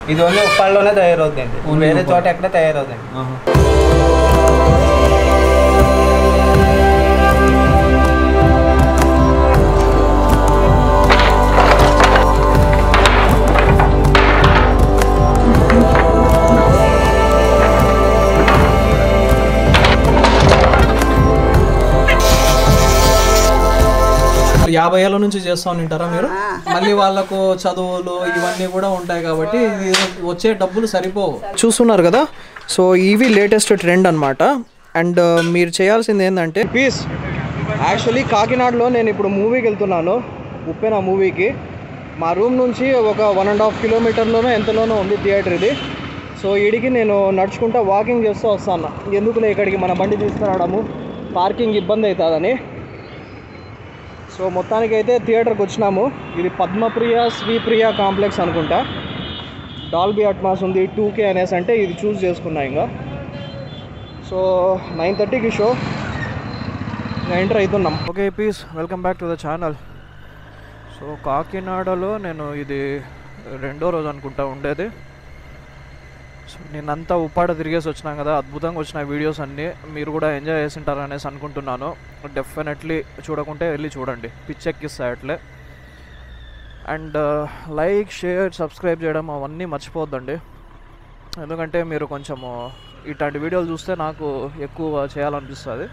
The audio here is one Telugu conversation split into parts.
ఇది ఓన్లీ ఉప్పాళ్ళలోనే తయారవుతుందండి Only వేరే ఉప్పాడ. చోట ఎక్కడ తయారవుతుంది ఆహా. యాభై ఏళ్ళ నుంచి చేస్తా ఉంటారా మీరు మళ్ళీ వాళ్ళకు చదువులు ఇవన్నీ కూడా ఉంటాయి కాబట్టి ఇది వచ్చే డబ్బులు సరిపోవు చూస్తున్నారు కదా సో ఇవి లేటెస్ట్ ట్రెండ్ అనమాట అండ్ మీరు చేయాల్సింది ఏంటంటే పీస్ యాక్చువల్లీ కాకినాడలో నేను ఇప్పుడు మూవీకి వెళ్తున్నాను ఉప్పెన మూవీకి మా రూమ్ నుంచి ఒక వన్ అండ్ హాఫ్ కిలోమీటర్లోనో ఎంతలోనో ఉంది థియేటర్ ఇది సో ఇడికి నేను నడుచుకుంటా వాకింగ్ చేస్తూ వస్తాను ఎందుకులే ఇక్కడికి మన బండి తీసుకురావడము పార్కింగ్ ఇబ్బంది అవుతుందని సో మొత్తానికి అయితే థియేటర్కి వచ్చినాము ఇది పద్మప్రియ శ్రీప్రియ కాంప్లెక్స్ అనుకుంటా డాల్బీ అట్మాస్ ఉంది టూ కే అనేసి అంటే ఇది చూస్ చేసుకున్నా ఇంకా సో నైన్ థర్టీకి షో ఇంకా ఎంటర్ అవుతున్నాం okay peace welcome back to the channel so కాకినాడలో నేను ఇది రెండో రోజు అనుకుంటా ఉండేది సో నేనంతా ఉప్పాడ తిరిగేసి వచ్చినాం కదా అద్భుతంగా వచ్చిన వీడియోస్ అన్నీ మీరు కూడా ఎంజాయ్ చేసింటారు అనేసి అనుకుంటున్నాను డెఫినెట్లీ చూడకుంటే వెళ్ళి చూడండి పిచ్చెక్కిస్తాయి అట్లే అండ్ లైక్ షేర్ సబ్స్క్రైబ్ చేయడం అవన్నీ మర్చిపోవద్దండి ఎందుకంటే మీరు కొంచెము ఇట్లాంటి వీడియోలు చూస్తే నాకు ఎక్కువ చేయాలనిపిస్తుంది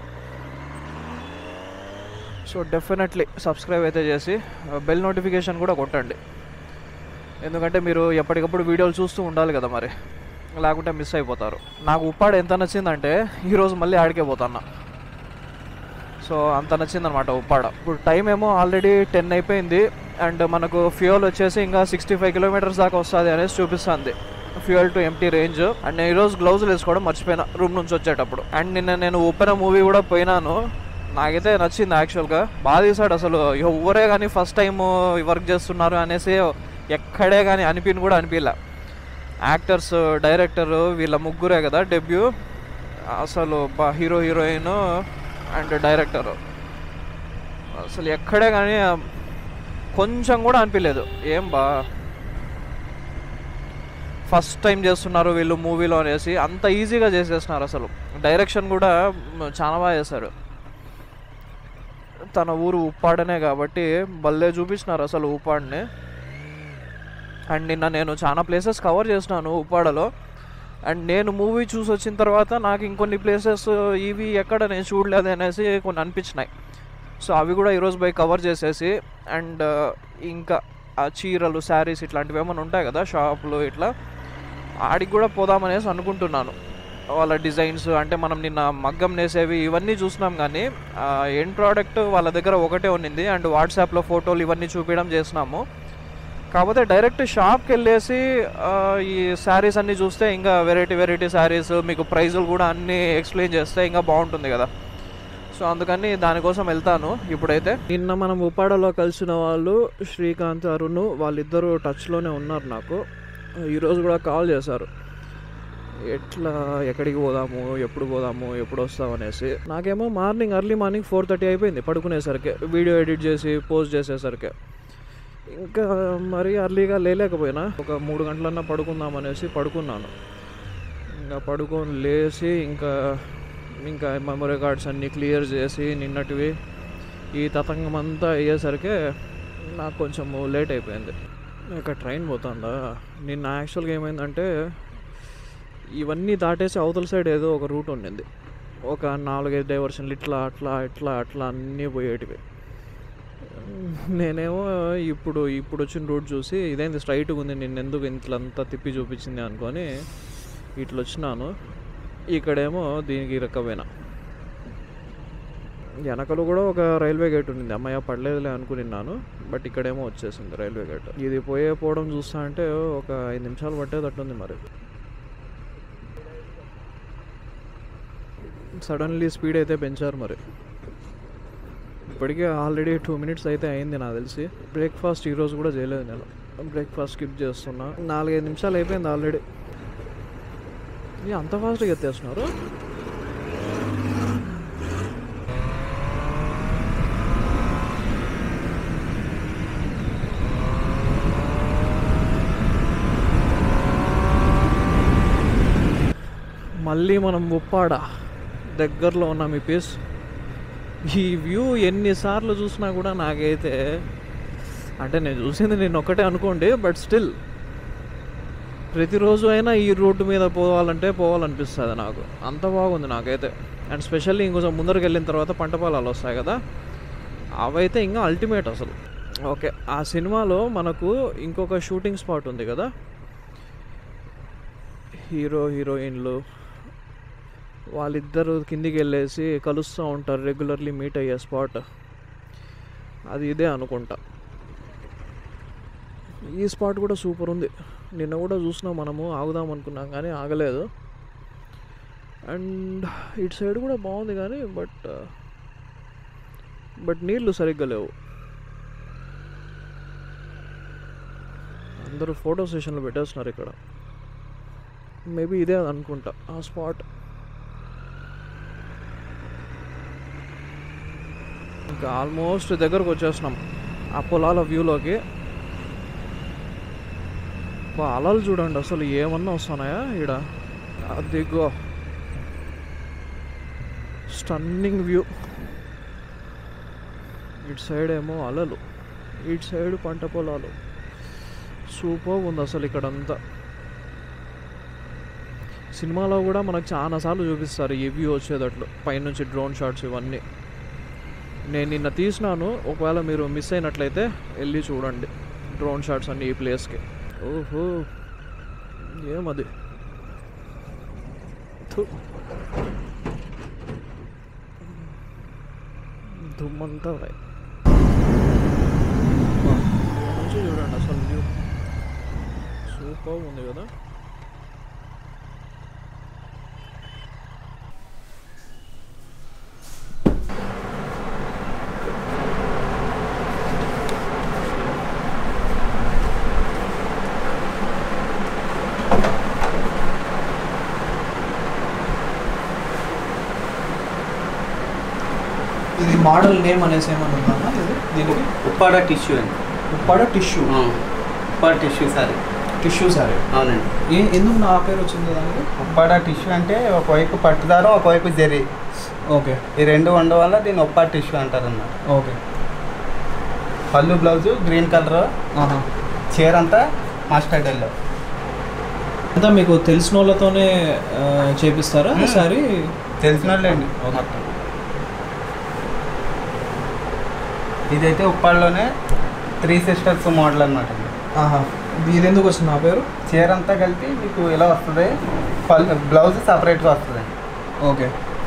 సో డెఫినెట్లీ సబ్స్క్రైబ్ అయితే చేసి బెల్ నోటిఫికేషన్ కూడా కొట్టండి ఎందుకంటే మీరు ఎప్పటికప్పుడు వీడియోలు చూస్తూ ఉండాలి కదా మరి లేకుంటే మిస్ అయిపోతారు నాకు ఉప్పాడు ఎంత నచ్చిందంటే ఈరోజు మళ్ళీ ఆడికే పోతాను సో అంత నచ్చిందనమాట ఉప్పాడ ఇప్పుడు టైం ఏమో ఆల్రెడీ టెన్ అయిపోయింది అండ్ మనకు ఫ్యూయల్ వచ్చేసి ఇంకా సిక్స్టీ ఫైవ్ కిలోమీటర్స్ దాకా వస్తుంది అనేసి చూపిస్తుంది fuel to empty range and నేను ఈరోజు గ్లౌజులు వేసుకోవడం మర్చిపోయినా రూమ్ నుంచి వచ్చేటప్పుడు అండ్ నిన్న నేను ఉప్పెన మూవీ కూడా పోయినాను నాకైతే నచ్చింది యాక్చువల్గా బాగా తీసాడు అసలు ఎవరే కానీ ఫస్ట్ టైం వర్క్ చేస్తున్నారు అనేసి ఎక్కడే కానీ అనిపిని కూడా అనిపించలే యాక్టర్స్ డైరెక్టర్ వీళ్ళ ముగ్గురే కదా డెబ్యూ అసలు బా హీరో హీరోయిన్ అండ్ డైరెక్టర్ అసలు ఎక్కడే కానీ కొంచెం కూడా అనిపించలేదు ఏం బా ఫస్ట్ టైం చేస్తున్నారు వీళ్ళు మూవీలో అనేసి అంత ఈజీగా చేసేస్తున్నారు అసలు డైరెక్షన్ కూడా మ్, చాలా బాగా చేశారు తన ఊరు ఉప్పాడనే కాబట్టి భలే చూపించినారు అసలు ఉప్పాడిని అండ్ నిన్న నేను చాలా ప్లేసెస్ కవర్ చేసినాను ఉప్పాడలో అండ్ నేను మూవీ చూసి వచ్చిన తర్వాత నాకు ఇంకొన్ని ప్లేసెస్ ఇవి ఎక్కడ నేను చూడలేదు అనేసి కొన్ని అనిపించినాయి సో అవి కూడా ఈరోజు పోయి కవర్ చేసేసి అండ్ ఇంకా ఆ చీరలు శారీస్ ఇట్లాంటివి ఏమైనా ఉంటాయి కదా షాపులు ఇట్లా ఆడికి కూడా పోదామనేసి అనుకుంటున్నాను వాళ్ళ డిజైన్స్ అంటే మనం నిన్న మగ్గం నేసేవి ఇవన్నీ చూసినాం కానీ ఎండ్ ప్రోడక్ట్ వాళ్ళ దగ్గర ఒకటే ఉన్నింది అండ్ వాట్సాప్లో ఫోటోలు ఇవన్నీ చూపించడం చేసినాము కాకపోతే డైరెక్ట్ షాప్కి వెళ్ళేసి ఆ, ఈ శారీస్ అన్నీ చూస్తే ఇంకా వెరైటీ వెరైటీ శారీస్ మీకు ప్రైజులు కూడా అన్నీ ఎక్స్ప్లెయిన్ చేస్తే ఇంకా బాగుంటుంది కదా సో అందుకని దానికోసం వెళ్తాను ఇప్పుడైతే నిన్న మనం ఉపాడలో కలిసిన వాళ్ళు శ్రీకాంత్ అరుణ్ వాళ్ళిద్దరూ టచ్లోనే ఉన్నారు నాకు ఈరోజు కూడా కాల్ చేశారు ఎట్లా ఎక్కడికి పోదాము ఎప్పుడు పోదాము ఎప్పుడు వస్తాం అనేసి నాకేమో morning early morning four thirty అయిపోయింది పడుకునేసరికి వీడియో ఎడిట్ చేసి పోస్ట్ చేసేసరికి ఇంకా మరీ అర్లీగా లేలేకపోయినా ఒక మూడు గంటలన్నా పడుకుందాం అనేసి పడుకున్నాను ఇంకా పడుకొని లేచి ఇంకా ఇంకా మెమరీ కార్డ్స్ అన్నీ క్లియర్ చేసి నిన్నటివి ఈ తతంగం అంతా అయ్యేసరికి నాకు కొంచెం లేట్ అయిపోయింది ఇక ట్రైన్ పోతుందా నిన్న యాక్చువల్గా ఏమైందంటే ఇవన్నీ దాటేసి అవతల సైడ్ ఏదో ఒక రూట్ ఉండింది ఒక నాలుగైదు డైవర్షన్లు ఇట్లా అట్లా ఇట్లా అట్లా అన్నీ పోయేటివి నేనేమో ఇప్పుడు ఇప్పుడు వచ్చిన రూట్ చూసి ఇదేంటి స్ట్రైట్గా ఉంది నేను ఎందుకు ఇంట్లంతా తిప్పి చూపించింది అనుకొని ఇట్లా వచ్చినాను ఇక్కడేమో దీనికి ఇరక్కపోయినా వెనకలు కూడా ఒక రైల్వే గేట్ ఉండింది అమ్మయ్య పడలేదులే అనుకున్నాను బట్ ఇక్కడేమో వచ్చేసింది రైల్వే గేట్ ఇది పోయే పోవడం చూస్తా అంటే ఒక ఐదు నిమిషాలు పట్టేటట్టుంది మరి సడన్లీ స్పీడ్ అయితే పెంచారు మరి ఇప్పటికే ఆల్రెడీ టూ మినిట్స్ అయితే అయింది నాకు తెలిసి బ్రేక్ఫాస్ట్ ఈరోజు కూడా చేయలేదు నేను బ్రేక్ఫాస్ట్ స్కిప్ చేస్తున్నా నాలుగైదు నిమిషాలు అయిపోయింది ఆల్రెడీ ఇది అంత ఫాస్ట్గా ఎత్తేస్తున్నారు మళ్ళీ మనం ఉప్పాడ దగ్గరలో ఉన్నాం ఈ పీస్ ఈ వ్యూ ఎన్నిసార్లు చూసినా కూడా నాకైతే అంటే నేను చూసింది నేను ఒక్కటే అనుకోండి బట్ స్టిల్ ప్రతిరోజు అయినా ఈ రోడ్డు మీద పోవాలంటే పోవాలనిపిస్తుంది నాకు అంత బాగుంది నాకైతే అండ్ స్పెషల్లీ ఇంకొంచెం ముందరికి వెళ్ళిన తర్వాత పంట పొలాలు వస్తాయి కదా అవైతే ఇంకా అల్టిమేట్ అసలు ఓకే ఆ సినిమాలో మనకు ఇంకొక షూటింగ్ స్పాట్ ఉంది కదా హీరో హీరోయిన్లు వాళ్ళిద్దరు కిందికి వెళ్ళేసి కలుస్తూ ఉంటారు రెగ్యులర్లీ మీట్ అయ్యే స్పాట్ అది ఇదే అనుకుంటా ఈ స్పాట్ కూడా సూపర్ ఉంది నిన్న కూడా చూసినాం మనము ఆగుదాం అనుకున్నాం కానీ ఆగలేదు అండ్ ఇటు సైడ్ కూడా బాగుంది కానీ బట్ బట్ నీళ్ళు సరిగ్గా లేవు అందరూ ఫోటో సెషన్లు పెట్టేస్తున్నారు ఇక్కడ మేబీ ఇదే అనుకుంటా ఆ స్పాట్ ఇంకా ఆల్మోస్ట్ దగ్గరకు వచ్చేస్తున్నాం ఆ పొలాల వ్యూలోకి బా అలలు చూడండి అసలు ఏమన్నా వస్తున్నాయా ఈడ అదిగో స్టన్నింగ్ వ్యూ ఇటు సైడ్ ఏమో అలలు ఇటు సైడ్ పంట పొలాలు సూపర్ ఉంది అసలు ఇక్కడంతా సినిమాలో కూడా మనకు చాలాసార్లు చూపిస్తారు ఈ వ్యూ వచ్చేటట్లు పైనుంచి డ్రోన్ షాట్స్ ఇవన్నీ నేను నిన్న తీసినాను ఒకవేళ మీరు మిస్ అయినట్లయితే వెళ్ళి చూడండి డ్రోన్ షాట్స్ అన్ని ఈ ప్లేస్కి ఓహో ఏమది థు. దుమ్మంతా ఉన్నాయి నుంచి చూడండి అసలు వ్యూ సూపర్ ఉంది కదా ఇది మోడల్ నేమ్ అనేసి ఏమన్నా ఉందా ఇది దీనికి ఉప్పాడ టిష్యూ అండి Uppada tissue Uppada tissue sari tissue sari అవునండి ఏ ఎందుకు నా పేరు వచ్చింది దానికి ఉప్పాడ టిష్యూ అంటే ఒకవైపు పట్టుదారం ఒకవైపు జరి ఓకే ఈ రెండు ఉండడం వల్ల దీన్ని ఉప్పాడ టిష్యూ అంటారు అన్నమాట ఓకే పళ్ళు బ్లౌజు గ్రీన్ కలర్ ఆహా చీర అంతా మస్టర్డ్ ఎల్లో అంతా మీకు తెలిసిన వాళ్ళతోనే ఆ, చేపిస్తారా మ్మ్. సారీ తెలిసిన వాళ్ళండి మొత్తం ఇదైతే ఉప్పాడలోనే త్రీ సిస్టర్స్ మోడల్ అనమాట ఆహా ఇది ఎందుకు వచ్చింది నా పేరు చీర అంతా కలిపి మీకు ఇలా వస్తుంది పళ్ళు బ్లౌజ్ సపరేట్గా వస్తుంది ఓకే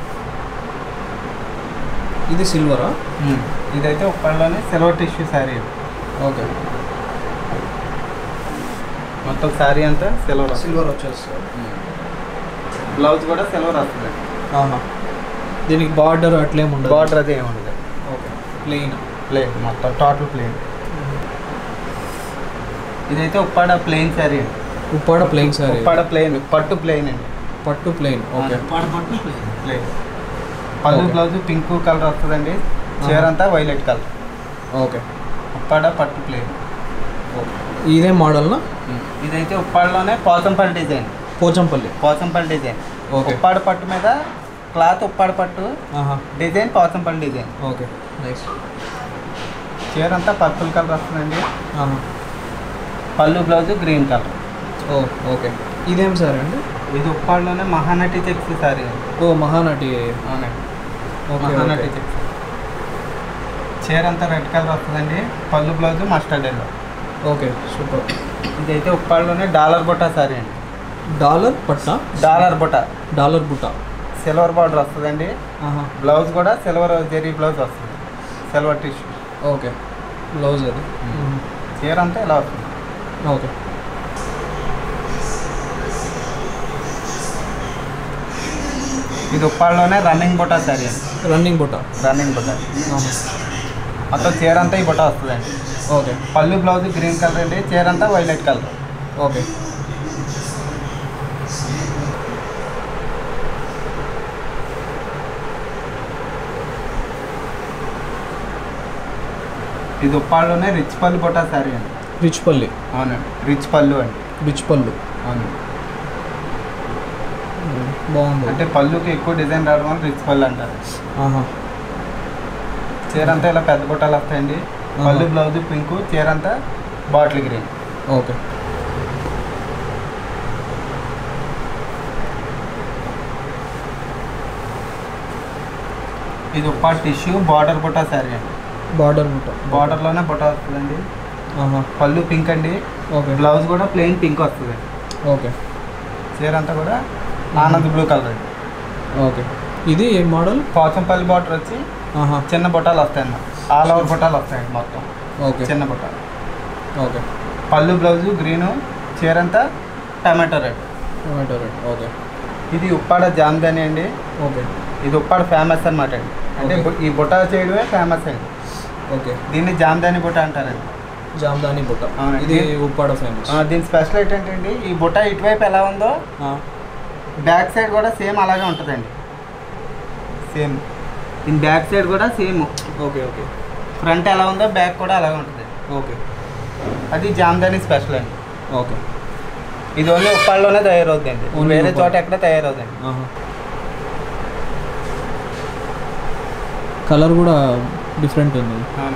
ఇది సిల్వరా ఇదైతే ఉప్పాడలోనే సిల్వర్ టిష్యూ శారీ ఓకే మొత్తం శారీ అంతా సిల్వర్ సిల్వర్ వచ్చేస్తుంది బ్లౌజ్ కూడా సిల్వర్ వస్తుంది ఆహా దీనికి బార్డర్ అట్లేం ఉండదు బార్డర్ అది ఏమి ఉండదు ఓకే ప్లెయిన్ ప్లేన్ మొత్తం టోటల్ ప్లేన్ ఇదైతే ఉప్పాడ ప్లెయిన్ శారీ అండి ఉప్పాడ ప్లెయిన్ సారీ ఉప్పాడ ప్లెయిన్ పట్టు ప్లెయిన్ అండి పట్టు ప్లెయిన్ ఓకే ప్లెయిన్ పళ్ళు Okay. బ్లౌజ్ పింక్ కలర్ వస్తుందండి చీర అంతా వైలెట్ కలర్ ఓకే ఉప్పాడ పట్టు ప్లెయిన్ ఇదే మోడల్నా ఇదైతే ఉప్పాడలోనే Pochampally design Pochampally Pochampally design okay Uppada పట్టు మీద క్లాత్ ఉప్పాడ పట్టు ఆహా design Pochampally design okay nice చీర అంతా పర్పుల్ కలర్ వస్తుందండి ఆహా పళ్ళు blouse green colour oh okay ఇదేం సార్ అండి ఇది ఉప్పాడలోనే మహానటి చెక్స్ సారీ అండి ఓ మహానటి అవునండి ఓకే మహానటి ఓకే. చెక్స్ చీర అంతా రెడ్ కలర్ వస్తుందండి పళ్ళు blouse mustard yellow okay super ఇదైతే ఉప్పాడలోనే డాలర్ బుట్ట సారీ అండి డాలర్ పట్టా డాలర్ బుట్ట డాలర్ బుట్ట సిల్వర్ బార్డర్ వస్తుందండి ఆహా బ్లౌజ్ కూడా సిల్వర్ జెరీ బ్లౌజ్ వస్తుంది సిల్వర్ టిష్యూ ఓకే బ్లౌజ్ అది చీర అంతా ఇలా వస్తుంది ఓకే ఇది ఉప్పాడలోనే రన్నింగ్ బుట్ట సారీ అండి రన్నింగ్ బుట్ట రన్నింగ్ బుట్ట ఆహా. మొత్తం చీర అంతా ఈ బుట్ట వస్తుందండి ఓకే పళ్ళు బ్లౌజ్ గ్రీన్ కలర్ అండి చీర అంతా వైలెట్ కలర్ ఓకే ఇది ఉప్పాడలోనే రిచ్ పళ్ళు బుట్ట సారీ అండి రిచ్ పల్లి అవునండి రిచ్ పళ్ళు అండి రిచ్ పళ్ళు అవును బాగుంది అంటే పళ్ళుకి ఎక్కువ డిజైన్ రావడం వల్ల రిచ్ పళ్ళు అంటారు ఆహా చీర అంతా ఇలా పెద్ద బుట్టాలు వస్తాయండి పళ్ళు బ్లౌజ్ పింక్ చీర అంతా బాటిల్ గ్రీన్ ఓకే ఇది ఉప్పాడు టిష్యూ బార్డర్ బుట్టా శారీ అండి బార్డర్ బుట్ట బార్డర్లోనే బుట్ట వస్తుందండి ఆహా పళ్ళు పింక్ అండి ఓకే బ్లౌజ్ కూడా ప్లెయిన్ పింక్ వస్తుంది ఓకే చీర అంతా కూడా ఆనంద్ బ్లూ కలర్ అండి ఓకే ఇది ఏ మోడల్ పోచంపల్లి బార్డర్ వచ్చి ఆహా చిన్న బుట్టాలు వస్తాయండి ఆల్ ఓవర్ బుట్టాలు వస్తాయండి మొత్తం ఓకే చిన్న బుట్టాలు ఓకే పళ్ళు బ్లౌజు గ్రీను చీర అంతా tomato red tomato red okay ఇది ఉప్పాడ జామ్దాని అండి ఓకే ఇది ఉప్పాడ ఫేమస్ అనమాట అండి అంటే Okay. బు- ఈ బుట్ట చేయడమే ఫేమస్ అండి ఓకే దీన్ని జామ్దాని బుట్ట అంటారండి జామ్దాని బుట్ట అవునండి. ఇది ఉప్పాడ ఫేమస్ ఆ, దీని స్పెషల్ ఏంటంటే ఈ బుట్ట ఇటువైపు ఎలా ఉందో బ్యాక్ సైడ్ కూడా సేమ్ అలాగే ఉంటుందండి సేమ్ దీని బ్యాక్ సైడ్ కూడా సేమ్ ఓకే ఓకే ఫ్రంట్ ఎలా ఉందో బ్యాక్ కూడా అలాగే ఉంటుంది ఓకే అది జామ్దాని స్పెషల్ అండి ఓకే ఇది ఓన్లీ ఉప్పాళ్ళలోనే తయారవుతుందండి Only వేరే ఉప్పాడ. చోట ఎక్కడ తయారవుతుంది ఆహా కలర్ కూడా డిఫరెంట్ ఉంది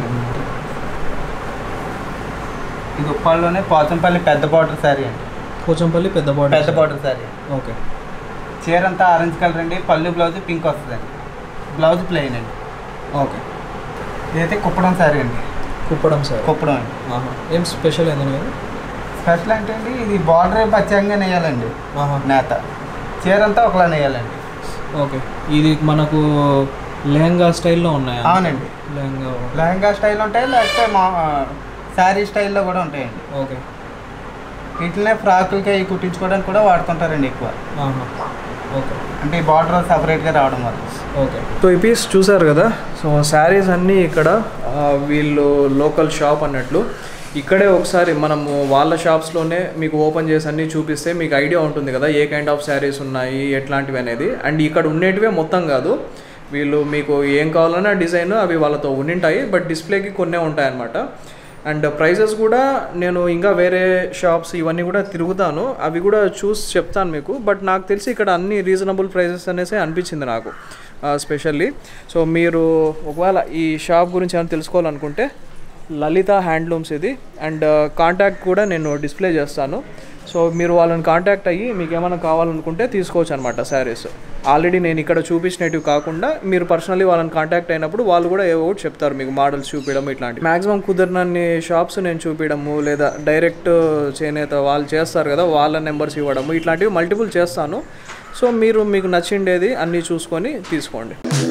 ఇది ఉప్పాళ్ళలోనే పోచంపల్లి పెద్ద బార్డర్ శారీ అండి పోచంపల్లి పెద్ద బార్డర్ పెద్ద బార్డర్ శారీ ఓకే చీర అంతా ఆరెంజ్ కలర్ అండి పళ్ళు బ్లౌజ్ పింక్ వస్తుందండి బ్లౌజ్ ప్లెయిన్ అండి ఓకే ఇదైతే కుప్పడం శారీ అండి కుప్పడం సార్ కుప్పడం అండి ఆహా ఏం స్పెషల్ ఏందని కదా స్పెషల్ అంటే అండి ఇది బార్డర్ ప్రత్యేకంగా నేయాలండి ఆహా నేత చీర అంతా ఒకలా నేయాలండి ఓకే ఇది మనకు లెహంగా స్టైల్లో ఉన్నాయా అవునండి లెహంగా లెహంగా స్టైల్ ఉంటాయి లేకపోతే మా శారీ స్టైల్లో కూడా ఉంటాయండి ఓకే వీటినే ఫ్రాకులకి అవి కుట్టించుకోవడానికి కూడా వాడుతుంటారండి ఎక్కువ ఆహా ఓకే అంటే ఈ బార్డర్ సపరేట్గా రావడం వల్ల ఓకే సో ఈ పీస్ చూసారు కదా సో శారీస్ అన్నీ ఇక్కడ ఆ, వీళ్ళు లోకల్ షాప్ అన్నట్లు ఇక్కడే ఒకసారి మనము వాళ్ళ షాప్స్లోనే మీకు ఓపెన్ చేసి అన్నీ చూపిస్తే మీకు ఐడియా ఉంటుంది కదా ఏ కైండ్ ఆఫ్ శారీస్ ఉన్నాయి ఎట్లాంటివి అనేది అండ్ ఇక్కడ ఉండేటివే మొత్తం కాదు వీళ్ళు మీకు ఏం కావాలన్నా డిజైన్ అవి వాళ్ళతో ఉండింటాయి బట్ డిస్ప్లేకి కొన్నే ఉంటాయన్నమాట అండ్ ప్రైజెస్ కూడా నేను ఇంకా వేరే షాప్స్ ఇవన్నీ కూడా తిరుగుతాను అవి కూడా చూసి చెప్తాను మీకు బట్ నాకు తెలిసి ఇక్కడ అన్ని రీజనబుల్ ప్రైజెస్ అనేసి అనిపించింది నాకు స్పెషల్లీ సో మీరు ఒకవేళ ఈ షాప్ గురించి ఏమైనా తెలుసుకోవాలనుకుంటే లలిత హ్యాండ్లూమ్స్ ఇది అండ్ కాంటాక్ట్ కూడా నేను డిస్ప్లే చేస్తాను సో మీరు వాళ్ళని కాంటాక్ట్ అయ్యి మీకు ఏమైనా కావాలనుకుంటే తీసుకోవచ్చు అనమాట శారీస్ ఆల్రెడీ నేను ఇక్కడ చూపించినట్టు కాకుండా మీరు పర్సనల్లీ వాళ్ళని కాంటాక్ట్ అయినప్పుడు వాళ్ళు కూడా ఏవో ఒకటి చెప్తారు మీకు మోడల్స్ చూపించడం ఇట్లాంటి మాక్సిమం కుదిరినన్ని షాప్స్ నేను చూపించడము లేదా డైరెక్ట్ చేనేత వాళ్ళు చేస్తారు కదా వాళ్ళ నెంబర్స్ ఇవ్వడము ఇట్లాంటివి మల్టిపుల్ చేస్తాను సో మీరు మీకు నచ్చిండేది అన్నీ చూసుకొని తీసుకోండి